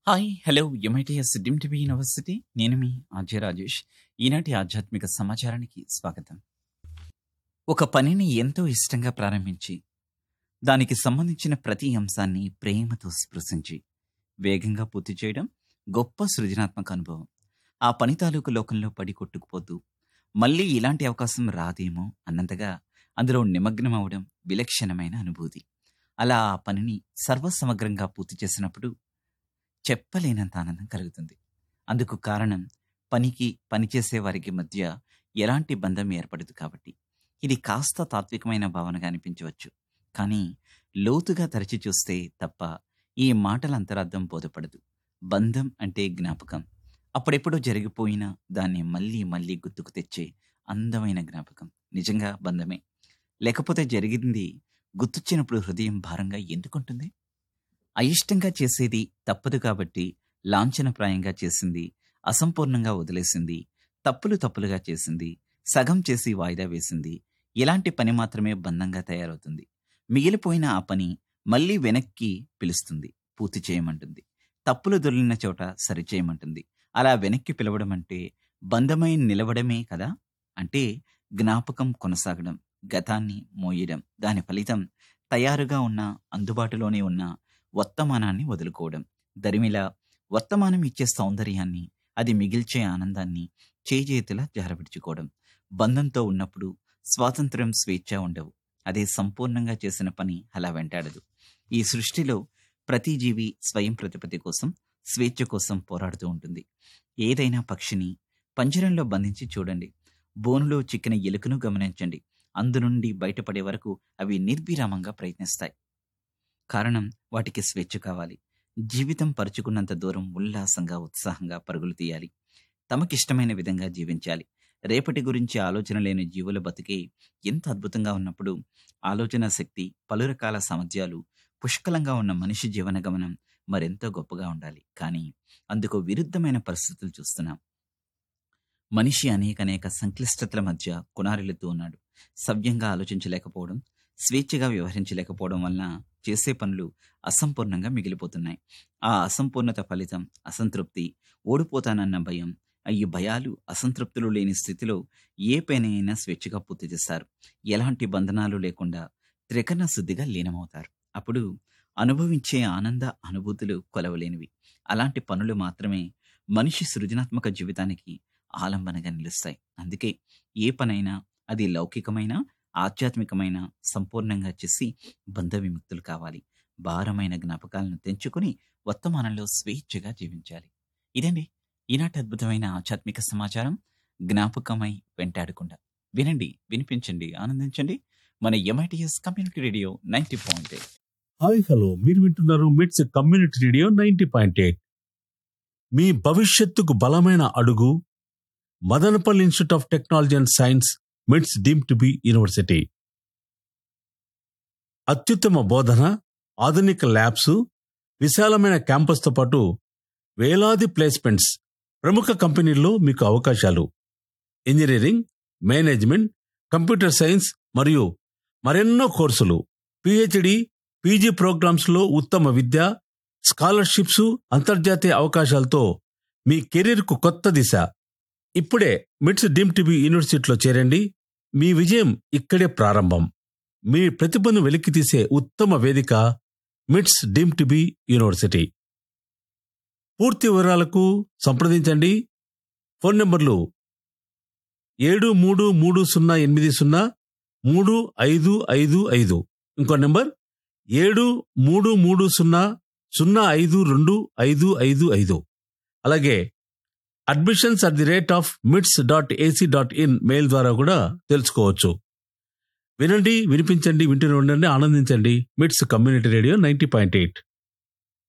hi hello MITS deemed to be university నేను మీ RJ Rajesh ఈనాటి ఆధ్యాత్మిక సమాచారానికి స్వాగతం ఒక పనిని ఎంతో ఇష్టంగా ప్రారంభించి దానికి సంబంధించిన ప్రతి అంశాన్ని ప్రేమతో స్పృశించి వేగంగా పూర్తి చేయడం గొప్ప సృజనాత్మక అనుభవం ఆ పని తాలూకు లోకంలో పడి కొట్టుకుపోతూ మళ్ళీ ఇలాంటి అవకాశం రాదేమో అన్నంతగా అందులో నిమగ్నం అవడం విలక్షణమైన అనుభూతి అలా ఆ పనిని సర్వసమగ్రంగా పూర్తి చేసినప్పుడు చెప్పలేనంత ఆనందం కలుగుతుంది అందుకు కారణం పనికి పనిచేసే వారికి మధ్య ఎలాంటి బంధం ఏర్పడదు కాబట్టి ఇది కాస్త తాత్వికమైన భావనగా అనిపించవచ్చు కానీ లోతుగా తరచి చూస్తే తప్ప ఈ మాటల అంతరార్థం బోధపడదు బంధం అంటే జ్ఞాపకం అప్పుడెప్పుడో జరిగిపోయిన దాన్ని మళ్ళీ మళ్ళీ గుర్తుకు తెచ్చే అందమైన జ్ఞాపకం నిజంగా బంధమే లేకపోతే జరిగింది గుర్తొచ్చినప్పుడు హృదయం భారంగా ఎందుకుంటుంది అయిష్టంగా చేసేది తప్పదు కాబట్టి లాంఛనప్రాయంగా చేసింది అసంపూర్ణంగా వదిలేసింది తప్పులు తప్పులుగా చేసింది సగం చేసి వాయిదా వేసింది ఇలాంటి పని మాత్రమే బంధంగా తయారవుతుంది మిగిలిపోయిన ఆ పని మళ్ళీ వెనక్కి పిలుస్తుంది పూర్తి చేయమంటుంది తప్పులు దొరికిన చోట సరిచేయమంటుంది అలా వెనక్కి పిలవడం అంటే బంధమై నిలవడమే కదా అంటే జ్ఞాపకం కొనసాగడం గతాన్ని మోయడం దాని ఫలితం తయారుగా ఉన్న అందుబాటులోనే ఉన్న వర్తమానాన్ని వదులుకోవడం దరిమిలా వర్తమానం ఇచ్చే సౌందర్యాన్ని అది మిగిల్చే ఆనందాన్ని చేజేతులా జారవిడుచుకోవడం బంధంతో ఉన్నప్పుడు స్వాతంత్ర్యం స్వేచ్ఛ ఉండవు అదే సంపూర్ణంగా చేసిన పని అలా వెంటాడదు ఈ సృష్టిలో ప్రతి జీవి స్వయం ప్రతిపత్తి కోసం స్వేచ్ఛ కోసం పోరాడుతూ ఉంటుంది ఏదైనా పక్షిని పంజరంలో బంధించి చూడండి బోనులో చిక్కిన ఎలుకను గమనించండి అందు నుండి బయటపడే వరకు అవి నిర్విరామంగా ప్రయత్నిస్తాయి కారణం వాటికి స్వేచ్ఛ కావాలి జీవితం పరుచుకున్నంత దూరం ఉల్లాసంగా ఉత్సాహంగా పరుగులు తీయాలి తమకిష్టమైన విధంగా జీవించాలి రేపటి గురించి ఆలోచన లేని జీవుల బతికే ఎంత అద్భుతంగా ఉన్నప్పుడు ఆలోచన శక్తి పలు రకాల సామర్థ్యాలు పుష్కలంగా ఉన్న మనిషి జీవన గమనం మరెంతో గొప్పగా ఉండాలి కానీ అందుకు విరుద్ధమైన పరిస్థితులు చూస్తున్నాం మనిషి అనేక అనేక సంక్లిష్టతల మధ్య కునారిల్లుతూ ఉన్నాడు సవ్యంగా ఆలోచించలేకపోవడం స్వేచ్ఛగా వ్యవహరించలేకపోవడం వలన చేసే పనులు అసంపూర్ణంగా మిగిలిపోతున్నాయి ఆ అసంపూర్ణత ఫలితం అసంతృప్తి ఓడిపోతానన్న భయం ఈ భయాలు అసంతృప్తులు లేని స్థితిలో ఏ పనైనా స్వేచ్ఛగా పూర్తి చేస్తారు ఎలాంటి బంధనాలు లేకుండా త్రికరణ శుద్ధిగా లీనమవుతారు అప్పుడు అనుభవించే ఆనంద అనుభూతులు కొలవలేనివి అలాంటి పనులు మాత్రమే మనిషి సృజనాత్మక జీవితానికి ఆలంబనగా నిలుస్తాయి అందుకే ఏ పనైనా అది లౌకికమైన ఆధ్యాత్మికమైన సంపూర్ణంగా చేసి బంధ విముక్తులు కావాలి భారమైన జ్ఞాపకాలను తెంచుకుని వర్తమానంలో స్వేచ్ఛగా జీవించాలి ఇదండి ఈనాటి అద్భుతమైన ఆధ్యాత్మిక సమాచారం జ్ఞాపకమై వెంటాడకుండా వినండి వినిపించండి ఆనందించండి మన MITS community radio ninety point hi hello మీరు వింటున్నారు MITS community radio ninety point eight మీ భవిష్యత్తుకు బలమైన అడుగు Madanapalle institute of technology and science MITS deemed to be university అత్యుత్తమ బోధన ఆధునిక ల్యాబ్స్ విశాలమైన క్యాంపస్తో పాటు వేలాది ప్లేస్మెంట్స్ ప్రముఖ కంపెనీల్లో మీకు అవకాశాలు ఇంజనీరింగ్ మేనేజ్మెంట్ కంప్యూటర్ సైన్స్ మరియు మరెన్నో కోర్సులు పిహెచ్డి పీజీ ప్రోగ్రామ్స్ లో ఉత్తమ విద్య స్కాలర్షిప్స్ అంతర్జాతీయ అవకాశాలతో మీ కెరీర్కు కొత్త దిశ ఇప్పుడే మిట్స్ డీమ్ టీబీ యూనివర్సిటీలో చేరండి మీ విజయం ఇక్కడే ప్రారంభం మీ ప్రతిభను వెలికితీసే ఉత్తమ వేదిక మిట్స్ డీమ్ టీబీ యూనివర్సిటీ పూర్తి వివరాలకు సంప్రదించండి ఫోన్ నంబర్లు ఏడు మూడు మూడు సున్నా ఎనిమిది సున్నా మూడు ఐదు ఐదు ఐదు ఇంకో నెంబర్ ఏడు మూడు మూడు సున్నా సున్నా ఐదు రెండు ఐదు ఐదు ఐదు అలాగే admissions at the rate of MITS dot AC dot in mail ద్వారా కూడా తెలుసుకోవచ్చు వినండి వినిపించండి వింటూనే ఉండండి ఆనందించండి MITS community radio ninety point eight